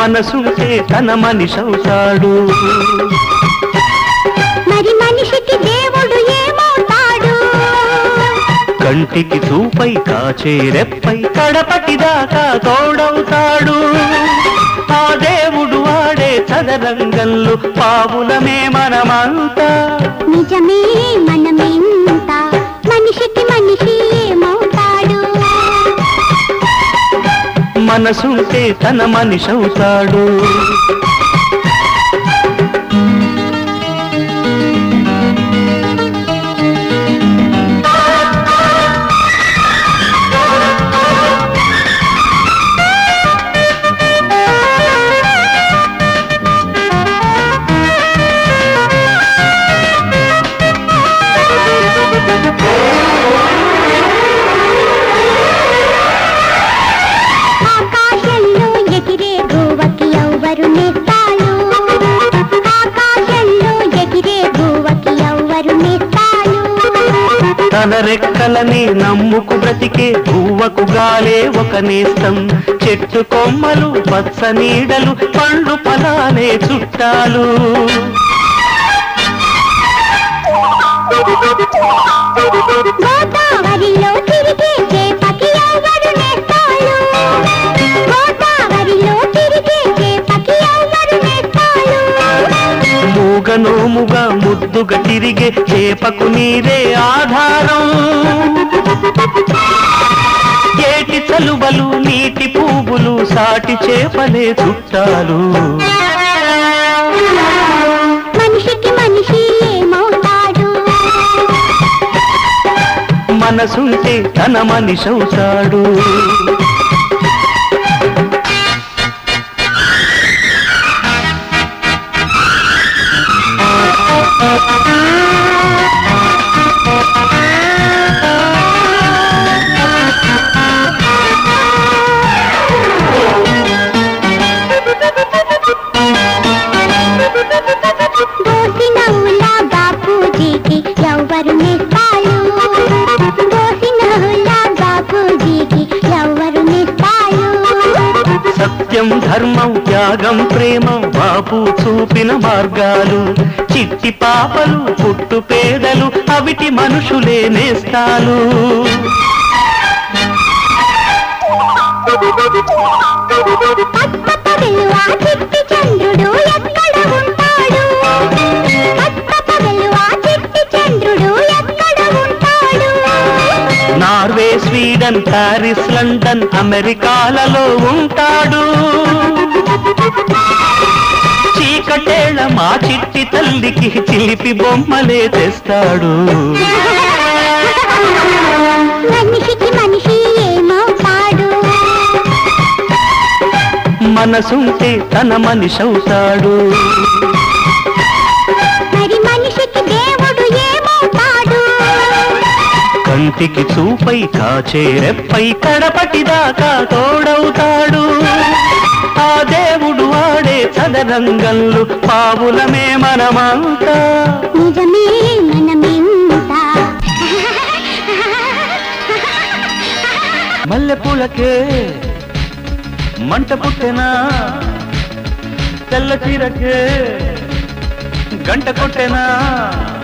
మనసుంటే తన మనిషవుతాడు మరి మనిషికి దేవుడు ఏమవుతాడు కంటికి చూపై కాచే రెప్పై కడపటి దాకా తోడవుతాడు ఆ దేవుడు ఆడే చదరంగంలో పావులమే మనమంతా నిజమే మనమెంత మనిషికి మనిషి ఏమవుతాడు మనసుంటే తన మనిషవుతాడు ఆకాశంలో ఎగిరే గోవకి ఎవ్వరు నేస్తాలు ఆకాశంలో ఎగిరే గోవకి ఎవ్వరు నేస్తాలు తన రెక్కలని నమ్ముకు బ్రతికే పువ్వకు గాలే ఒక నేస్తం చెట్టు కొమ్మలు పచ్చ నీడలు పండు ఫలాలే చుట్టాలు గోదావరిలో తిరిగే చేపకి ఎవ్వరు నేస్తాలు గోదావరిలో తిరిగే చేపకి ఎవ్వరు నేస్తాలు మూగనోముగా ముద్దుగా తిరిగే చేపకు నీరే ఆధారం ఏటి చలువలు నీటి పువ్వులు సాటి చేపలే చుట్టాలు మనిషికి మనిషి ఏమవుతాడు మనసుంటే తన మనిషవుతాడు దోసినవులా బాపూజీకి ఎవ్వరు నేస్తాలు దోసినవులా బాపూజీకి ఎవ్వరు నేస్తాలు సత్యం ధర్మం త్యాగం ప్రేమ బాపు చూపిన మార్గాలు చిట్టి పాపలు పుట్టు పేదలు అవిటి మనుషులే నేస్తాలు పట్టపగలు ఆ చిట్టి చంద్రుడు ఎక్కడ ఉంటాడు పట్టపగలు ఆ చిట్టి చంద్రుడు ఎక్కడ ఉంటాడు నార్వే స్వీడన్ పారిస్ లండన్ అమెరికాలలో ఉంటాడు చీకటేళ మా చిట్టి తల్లికి చిలిపి బొమ్మలే తెస్తాడు మనిషికి మనిషి ఏమవుతాడు మనసుంటే తన మనిషవుతాడు మరి మనిషికి దేవుడు ఏమవుతాడు కంటికి చూపై కాచే రెప్పై కడపటి దాకా తోడవుతాడు ఆ దేవుడు ఆడే చదరంగంలో పావులమే మనమంతా నిజమే మనమెంత మల్లెపూలకే మంట పుట్టెనా తెల్ల చీరకే గంట కొట్టెనా